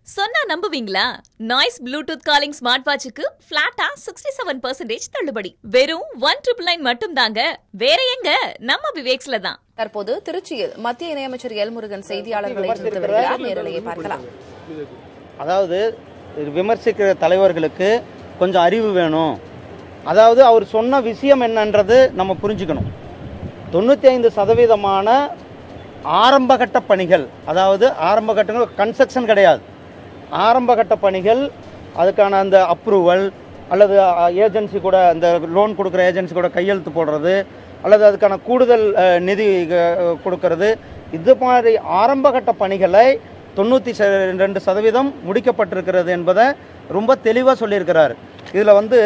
சொன்னா நம்புவீங்களா Noise Bluetooth calling smart வாட்சுக்கு பிளாட்டா சிக்ஸ்டி செவன் பர்சன்டேஜ் தள்ளுபடி வெறும் ஒன் ட்ரிபிள் நைன் மட்டும் தாங்க வேற எங்க நம்ம விவேக்ஸ்ல தான் தற்போது திருச்சியில் மத்திய இணையமைச்சர் எல் முருகன் செய்தியாளர்களை சந்தித்து வருகிறார் நேரலையை பார்க்கலாம் அதாவது இது விமர்சிக்கிற தலைவர்களுக்கு கொஞ்சம் அறிவு வேணும் அதாவது அவர் சொன்ன விஷயம் என்னன்றது நம்ம புரிஞ்சுக்கணும் தொண்ணூற்றி ஐந்து சதவீதமான ஆரம்பகட்ட பணிகள் அதாவது ஆரம்ப கட்டங்கள் கன்ஸ்ட்ரக்ஷன் கிடையாது ஆரம்பகட்ட பணிகள் அதுக்கான அந்த அப்ரூவல் அல்லது ஏஜென்சி கூட அந்த லோன் கொடுக்குற ஏஜென்சி கூட கையெழுத்து போடுறது அல்லது அதுக்கான கூடுதல் அஹ், நிதி அஹ், கொடுக்கறது இது மாதிரி ஆரம்பகட்ட பணிகளை தொண்ணூற்றி ரெண்டு சதவீதம் முடிக்கப்பட்டிருக்கிறது என்பதை ரொம்ப தெளிவாக சொல்லியிருக்கிறார் இதில் வந்து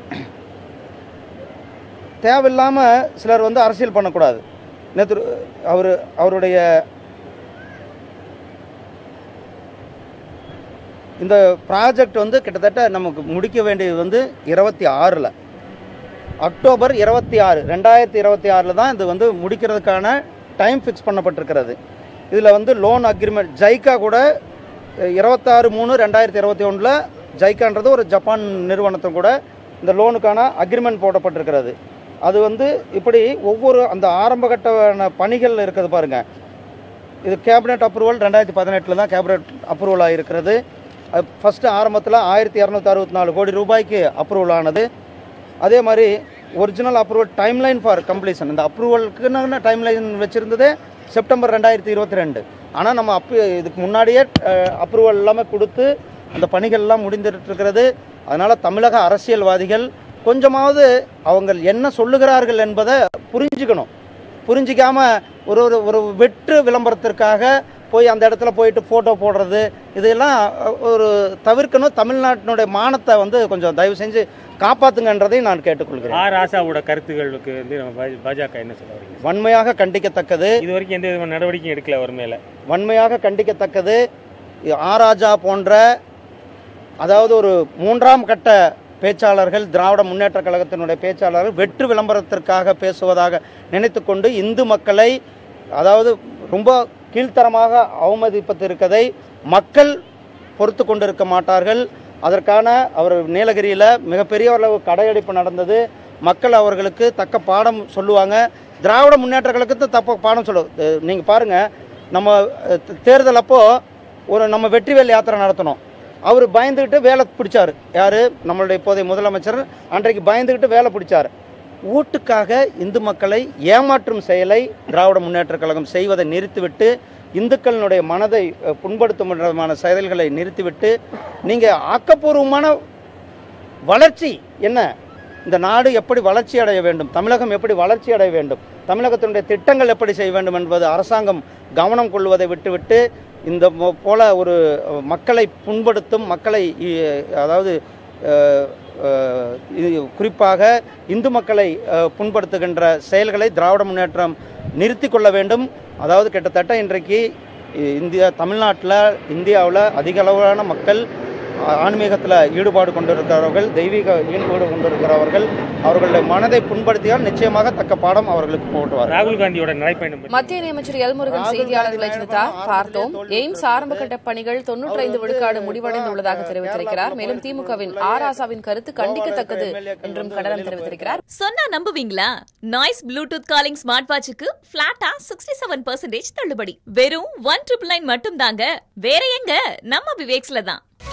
தேவையில்லாமல் சிலர் வந்து அரசியல் பண்ணக்கூடாது நேற்று அவர் அவருடைய இந்த ப்ராஜெக்ட் வந்து கிட்டத்தட்ட நமக்கு முடிக்க வேண்டியது வந்து இருபத்தி ஆறில் அக்டோபர் இருபத்தி ஆறு ரெண்டாயிரத்தி இருபத்தி ஆறில் தான் இது வந்து முடிக்கிறதுக்கான டைம் ஃபிக்ஸ் பண்ணப்பட்டிருக்கிறது இதில் வந்து லோன் அக்ரிமெண்ட் ஜைக்கா கூட அஹ், இருபத்தாறு மூணு ரெண்டாயிரத்தி இருபத்தி ஒன்றில் ஜைக்கான்றது ஒரு ஜப்பான் நிறுவனத்தும் கூட இந்த லோனுக்கான அக்ரிமெண்ட் போடப்பட்டிருக்கிறது அது வந்து இப்படி ஒவ்வொரு அந்த ஆரம்பகட்ட பணிகள் இருக்குது பாருங்கள் இது கேபினெட் அப்ரூவல் ரெண்டாயிரத்தி பதினெட்டில் தான் கேபினெட் அப்ரூவல் ஆகிருக்கிறது ஃபஸ்ட்டு ஆரம்பத்தில் ஆயிரத்தி இரநூத்தி அறுபத்தி நாலு கோடி ரூபாய்க்கு அப்ரூவல் ஆனது அதே மாதிரி original approval timeline for completion இந்த அப்ரூவலுக்குன்னு டைம்லைன் வச்சுருந்ததே செப்டம்பர் ரெண்டாயிரத்தி இருபத்தி ரெண்டு ஆனால் நம்ம அப்பு இதுக்கு முன்னாடியே அப்ரூவல் எல்லாமே கொடுத்து அந்த பணிகள்லாம் முடிந்துட்டு இருக்கிறது அதனால் தமிழக அரசியல்வாதிகள் கொஞ்சமாவது அவங்க என்ன சொல்லுகிறார்கள் என்பதை புரிஞ்சுக்கணும் புரிஞ்சிக்காம ஒரு ஒரு ஒரு வெற்று விளம்பரத்திற்காக போய் அந்த இடத்துல போயிட்டு ஃபோட்டோ போடுறது இதெல்லாம் ஒரு தவிர்க்கணும் தமிழ்நாட்டினுடைய மானத்தை வந்து கொஞ்சம் தயவு செஞ்சு காப்பாத்துங்கன்றதையும் நான் கேட்டுக்கொள்கிறேன் ஆர் ஆசாவோட கருத்துக்களுக்கு வந்து நம்ம பா- பாஜக என்ன சொல்ல வரீங்க வன்மையாக கண்டிக்கத்தக்கது இது வரைக்கும் எந்த விதமான நடவடிக்கையும் எடுக்கல அவர் மேல வன்மையாக கண்டிக்கத்தக்கது ஆராஜா போன்ற அதாவது ஒரு மூன்றாம் கட்ட பேச்சாளர்கள் திராவிட முன்னேற்ற கழகத்தினுடைய பேச்சாளர்கள் வெற்று விளம்பரத்திற்காக பேசுவதாக நினைத்துக்கொண்டு இந்து மக்களை அதாவது ரொம்ப கீழ்த்தரமாக அவமதிப்பது இருக்கதை மக்கள் பொறுத்து கொண்டிருக்க மாட்டார்கள் அதற்கான அவர் நீலகிரியில் மிகப்பெரிய அளவு கடையடைப்பு நடந்தது மக்கள் அவர்களுக்கு தக்க பாடம் சொல்லுவாங்க திராவிட முன்னேற்ற கழகத்துக்கு தப்ப பாடம் சொல்லு நீங்கள் பாருங்கள் நம்ம அஹ், தே- தேர்தல் அப்போ ஒரு நம்ம வெற்றிவேல் யாத்திரை நடத்தணும் அவர் பயந்துக்கிட்டு வேலை பிடிச்சார் யார் நம்மளுடைய இப்போதைய முதலமைச்சர் அன்றைக்கு பயந்துக்கிட்டு வேலை பிடிச்சார் ஓட்டுக்காக இந்து மக்களை ஏமாற்றும் செயலை திராவிட முன்னேற்ற கழகம் செய்வதை நிறுத்திவிட்டு இந்துக்களினுடைய மனதை அஹ், புண்படுத்தும் விதமான செயல்களை நிறுத்திவிட்டு நீங்கள் ஆக்கப்பூர்வமான வளர்ச்சி என்ன இந்த நாடு எப்படி வளர்ச்சி அடைய வேண்டும் தமிழகம் எப்படி வளர்ச்சி அடைய வேண்டும் தமிழகத்தினுடைய திட்டங்கள் எப்படி செய்ய வேண்டும் என்பது அரசாங்கம் கவனம் கொள்வதை விட்டுவிட்டு இந்த மோ- போல ஒரு அஹ், மக்களை புண்படுத்தும் மக்களை இ- அதாவது அஹ், அஹ், இது குறிப்பாக இந்து மக்களை அஹ், புண்படுத்துகின்ற செயல்களை திராவிட முன்னேற்றம் நிறுத்தி கொள்ள வேண்டும் அதாவது கிட்டத்தட்ட இன்றைக்கு இ- இந்தியா தமிழ்நாட்டில் இந்தியாவில் அதிக அளவிலான மக்கள் ஆ- ஆன்மீகத்தில் ஈடுபாடு கொண்டிருக்கிறவர்கள் தெய்வீக ஈடுபாடு கொண்டிருக்கிறவர்கள் அவர்களுடைய மனதை புண்படுத்தியால் நிச்சயமாக தக்க பாடம் அவர்களுக்கு போட்டுவார் ராகுல் காந்தியோட நடைப்பயணம் பற்றி மத்திய இணையமைச்சர் எல் முருகன் ராகுல் செய்தியாளர்களை காந்தி சந்தித்தார் நடைபெறும் பார்த்தோம் ஆரம்ப எய்ம்ஸ் ஆரம்ப கட்ட பணிகள் தொன்னூற்றி ஐந்து விழுக்காடு முடிவடைந்துள்ளதாக தெரிவித்திருக்கிறார் மேலும் திமுகவின் ஆர் ஆசாவின் கருத்து கண்டிக்கத்தக்கது என்றும் கண்டனம் தெரிவித்திருக்கிறார் சொன்னா நம்புவீங்களா நாய்ஸ் ப்ளூடூத் காலிங் ஸ்மார்ட் வாட்சுக்கு பிளாட்டா சிக்ஸ்டி செவன் பர்சன்டேஜ் தள்ளுபடி வெறும் ஒன் ட்ரிபிள் நைன் மட்டும் தாங்க வேற எங்க நம்ம விவேக்ஸ்ல தான்